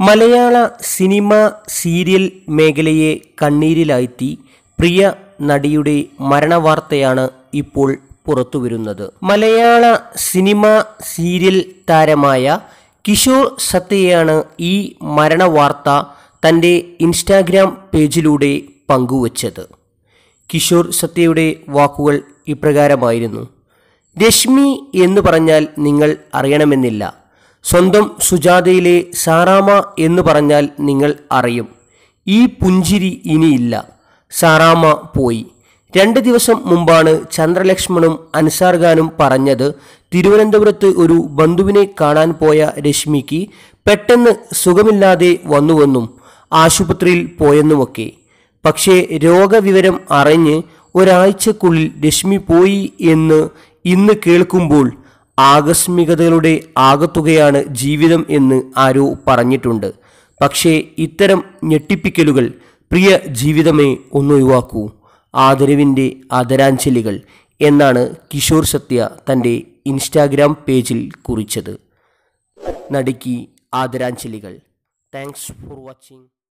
മലയാള cinema serial മേഖലയെ കണ്ണീരിലാഴ്ത്തി പ്രിയ നടിയുടെ മരണവാർത്തയാണ് ഇപ്പോൾ പുറത്തുവരുന്നത് മലയാള സിനിമ സീരിയൽ താരമായ കിഷോർ സത്യയാണ് ഈ മരണവാർത്ത തൻ്റെ ഇൻസ്റ്റാഗ്രാം പേജിലൂടെ പങ്കുവച്ചത് കിഷോർ സത്യയുടെ വാക്കുകൾ ഇപ്രകാരമായിരുന്നു രശ്മി എന്ന് പറഞ്ഞാൽ നിങ്ങൾ അറിയണമെന്നില്ല സ്വന്തം സുജാതയിലെ സാറാമ എന്ന് പറഞ്ഞാൽ നിങ്ങൾ അറിയും ഈ പുഞ്ചിരി ഇനിയില്ല സാറാമ പോയി രണ്ട് ദിവസം മുമ്പാണ് ചന്ദ്രലക്ഷ്മണും അൻസാർ ഖാനും പറഞ്ഞത് തിരുവനന്തപുരത്ത് ഒരു ബന്ധുവിനെ കാണാൻ പോയ രശ്മിക്ക് പെട്ടെന്ന് സുഖമില്ലാതെ വന്നുവെന്നും ആശുപത്രിയിൽ പോയെന്നുമൊക്കെ പക്ഷേ രോഗവിവരം അറിഞ്ഞ് ഒരാഴ്ചക്കുള്ളിൽ രശ്മി പോയി എന്ന് ഇന്ന് കേൾക്കുമ്പോൾ ആകസ്മികതകളുടെ ആകത്തുകയാണ് ജീവിതം എന്ന് ആരോ പറഞ്ഞിട്ടുണ്ട് പക്ഷേ ഇത്തരം ഞെട്ടിപ്പിക്കലുകൾ പ്രിയ ജീവിതമേ ഒന്നൊഴിവാക്കൂ ആദരവിൻ്റെ ആദരാഞ്ജലികൾ എന്നാണ് കിഷോർ സത്യ തൻ്റെ ഇൻസ്റ്റാഗ്രാം പേജിൽ കുറിച്ചത് നടിക്ക് ആദരാഞ്ജലികൾ താങ്ക്സ് ഫോർ വാച്ചിങ്